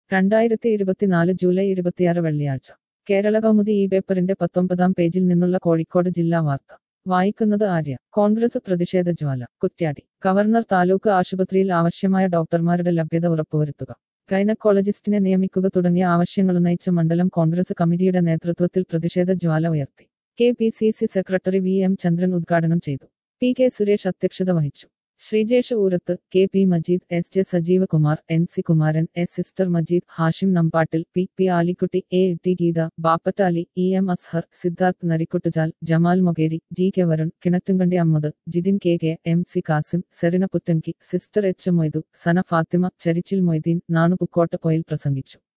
രണ്ടായിരത്തി ഇരുപത്തിനാല് ജൂലൈ ഇരുപത്തിയാറ് വെള്ളിയാഴ്ച കേരള കൗമുദി ഈ പേപ്പറിന്റെ പത്തൊമ്പതാം പേജിൽ നിന്നുള്ള കോഴിക്കോട് ജില്ലാ വാർത്ത വായിക്കുന്നത് ആര്യ കോൺഗ്രസ് പ്രതിഷേധ ജ്വാല കുറ്റ്യാടി ഗവർണർ താലൂക്ക് ആശുപത്രിയിൽ ആവശ്യമായ ഡോക്ടർമാരുടെ ലഭ്യത ഉറപ്പുവരുത്തുക ഗൈനക്കോളജിസ്റ്റിനെ നിയമിക്കുക തുടങ്ങിയ ആവശ്യങ്ങളുന്നയിച്ച് മണ്ഡലം കോൺഗ്രസ് കമ്മിറ്റിയുടെ നേതൃത്വത്തിൽ പ്രതിഷേധ ജ്വാല ഉയർത്തി K P C C secretary V M Chandran ഉദ്ഘാടനം ചെയ്തു പി കെ സുരേഷ് അധ്യക്ഷത വഹിച്ചു Sreejesh Oorath K P Majeed S J Sajeeva Kumar N C Kumaran S sister Majeed Hashim Nambattil P P Alikutty A T Geetha Bappattali E M Azhar Siddharth നരിക്കുട്ടുജാൽ Jamal Mokeri G K Varun Kinattinkandi Ahammed Jithin K K M C Kasim Serina പുറ്റൻകി സിസ്റ്റർ എച്ച് മൊയ്തു സന ഫാത്തിമ ചരിച്ചിൽ മൊയ്തീൻ നാണുപുക്കോട്ട പോയിൽ പ്രസംഗിച്ചു